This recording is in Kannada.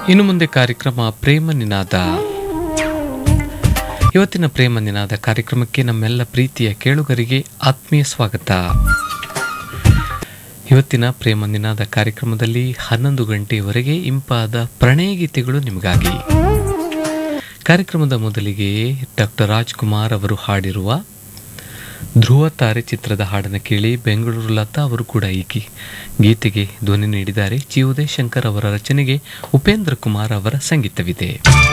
ಇನ್ನು ಮುಂದೆ ಕಾರ್ಯಕ್ರಮ ಪ್ರೇಮ ನಿನಾದ ಇವತ್ತಿನ ಪ್ರೇಮ ನಿನಾದ ಕಾರ್ಯಕ್ರಮಕ್ಕೆ ನಮ್ಮೆಲ್ಲ ಪ್ರೀತಿಯ ಕೇಳುಗರಿಗೆ ಆತ್ಮೀಯ ಸ್ವಾಗತ ಇವತ್ತಿನ ಪ್ರೇಮ ನಿನಾದ ಕಾರ್ಯಕ್ರಮದಲ್ಲಿ ಹನ್ನೊಂದು ಗಂಟೆಯವರೆಗೆ ಇಂಪಾದ ಪ್ರಣಯ ಗೀತೆಗಳು ನಿಮಗಾಗಿ ಕಾರ್ಯಕ್ರಮದ ಮೊದಲಿಗೆ ಡಾಕ್ಟರ್ ರಾಜ್ಕುಮಾರ್ ಅವರು ಹಾಡಿರುವ ಧ್ರುವ ತಾರೆ ಚಿತ್ರದ ಹಾಡನ್ನು ಕೇಳಿ ಬೆಂಗಳೂರು ಲತಾ ಅವರು ಕೂಡ ಈ ಗೀ- ಗೀತೆಗೆ ಧ್ವನಿ ನೀಡಿದ್ದಾರೆ ಜಿ ಉದಯ್ ಶಂಕರ್ ಅವರ ರಚನೆಗೆ ಉಪೇಂದ್ರ ಕುಮಾರ್ ಅವರ ಸಂಗೀತವಿದೆ